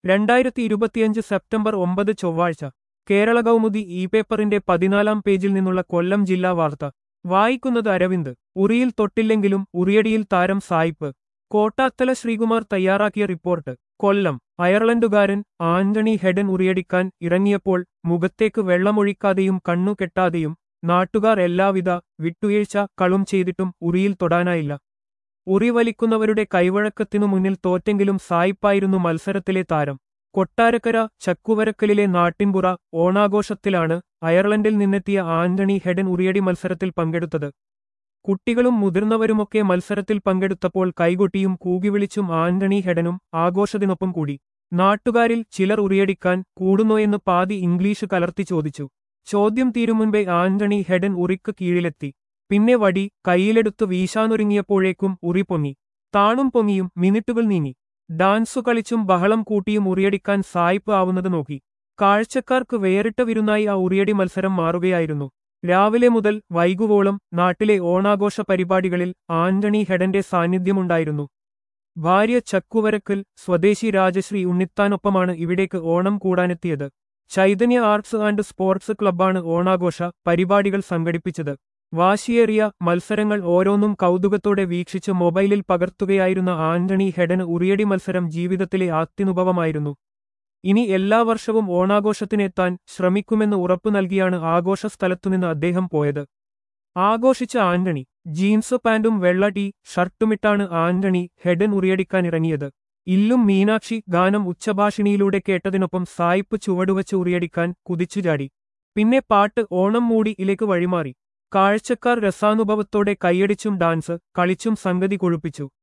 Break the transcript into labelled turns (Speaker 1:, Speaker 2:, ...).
Speaker 1: രണ്ടായിരത്തി ഇരുപത്തിയഞ്ച് സെപ്റ്റംബർ ഒമ്പത് ചൊവ്വാഴ്ച കേരള കൗമുദി ഇ പേപ്പറിന്റെ പതിനാലാം പേജിൽ നിന്നുള്ള കൊല്ലം ജില്ലാ വാർത്ത വായിക്കുന്നത് അരവിന്ദ് ഉറിയിൽ തൊട്ടില്ലെങ്കിലും ഉറിയടിയിൽ താരം സായിപ്പ് കോട്ടാത്തല ശ്രീകുമാർ തയ്യാറാക്കിയ റിപ്പോർട്ട് കൊല്ലം അയർലൻഡുകാരൻ ആന്റണി ഹെഡൻ ഉറിയടിക്കാൻ ഇറങ്ങിയപ്പോൾ മുഖത്തേക്ക് വെള്ളമൊഴിക്കാതെയും കണ്ണു കെട്ടാതെയും നാട്ടുകാർ എല്ലാവിധ വിട്ടുവീഴ്ച കളും ചെയ്തിട്ടും ഉറിയിൽ തൊടാനായില്ല ഉറി വലിക്കുന്നവരുടെ കൈവഴക്കത്തിനു മുന്നിൽ തോറ്റെങ്കിലും സായിപ്പായിരുന്നു മത്സരത്തിലെ താരം കൊട്ടാരക്കര ചക്കുവരക്കലിലെ നാട്ടിൻപുറ ഓണാഘോഷത്തിലാണ് അയർലൻഡിൽ നിന്നെത്തിയ ആന്റണി ഹെഡൻ ഉറിയടി മത്സരത്തിൽ പങ്കെടുത്തത് കുട്ടികളും മുതിർന്നവരുമൊക്കെ മത്സരത്തിൽ പങ്കെടുത്തപ്പോൾ കൈകൊട്ടിയും കൂകിവിളിച്ചും ആന്റണി ഹെഡനും ആഘോഷത്തിനൊപ്പം കൂടി നാട്ടുകാരിൽ ചിലർ ഉറിയടിക്കാൻ കൂടുന്നോയെന്ന് പാതി ഇംഗ്ലീഷ് കലർത്തി ചോദിച്ചു ചോദ്യം തീരും മുൻപേ ആന്റണി ഹെഡൻ ഉറിക്ക് കീഴിലെത്തി പിന്നെ വടി കൈയിലെടുത്ത് വീശാനൊരുങ്ങിയപ്പോഴേക്കും ഉറി പൊങ്ങി താണും പൊങ്ങിയും മിനിറ്റുകൾ നീങ്ങി ഡാൻസു കളിച്ചും ബഹളം കൂട്ടിയും ഉറിയടിക്കാൻ സായിപ്പ് ആവുന്നത് നോക്കി കാഴ്ചക്കാർക്ക് വേറിട്ട വിരുന്നായി ആ ഉറിയടി മത്സരം മാറുകയായിരുന്നു രാവിലെ മുതൽ വൈകുവോളം നാട്ടിലെ ഓണാഘോഷ പരിപാടികളിൽ ആന്റണി ഹെഡന്റെ സാന്നിധ്യമുണ്ടായിരുന്നു ഭാര്യ ചക്കുവരക്കൽ സ്വദേശി രാജശ്രീ ഉണ്ണിത്താനൊപ്പമാണ് ഇവിടേക്ക് ഓണം കൂടാനെത്തിയത് ചൈതന്യ ആർട്സ് ആൻഡ് സ്പോർട്സ് ക്ലബ്ബാണ് ഓണാഘോഷ പരിപാടികൾ സംഘടിപ്പിച്ചത് വാശിയേറിയ മത്സരങ്ങൾ ഓരോന്നും കൗതുകത്തോടെ വീക്ഷിച്ച് മൊബൈലിൽ പകർത്തുകയായിരുന്ന ആന്റണി ഹെഡന് ഉറിയടി മത്സരം ജീവിതത്തിലെ ആത്യനുഭവമായിരുന്നു ഇനി എല്ലാ വർഷവും ഓണാഘോഷത്തിനെത്താൻ ശ്രമിക്കുമെന്ന് ഉറപ്പു നൽകിയാണ് ആഘോഷ സ്ഥലത്തുനിന്ന് അദ്ദേഹം പോയത് ആഘോഷിച്ച ആന്റണി ജീൻസ് പാന്റും വെള്ള ടീ ഷർട്ടുമിട്ടാണ് ആന്റണി ഹെഡൻ ഉറിയടിക്കാനിറങ്ങിയത് ഇല്ലും മീനാക്ഷി ഗാനം ഉച്ചഭാഷിണിയിലൂടെ കേട്ടതിനൊപ്പം സായിപ്പ് ചുവടുവച്ച് ഉറിയടിക്കാൻ കുതിച്ചുചാടി പിന്നെ പാട്ട് ഓണം മൂടി ഇലേക്ക് വഴിമാറി കാഴ്ചക്കാർ രസാനുഭവത്തോടെ കൈയടിച്ചും ഡാൻസ് കളിച്ചും സംഗതി കൊഴുപ്പിച്ചു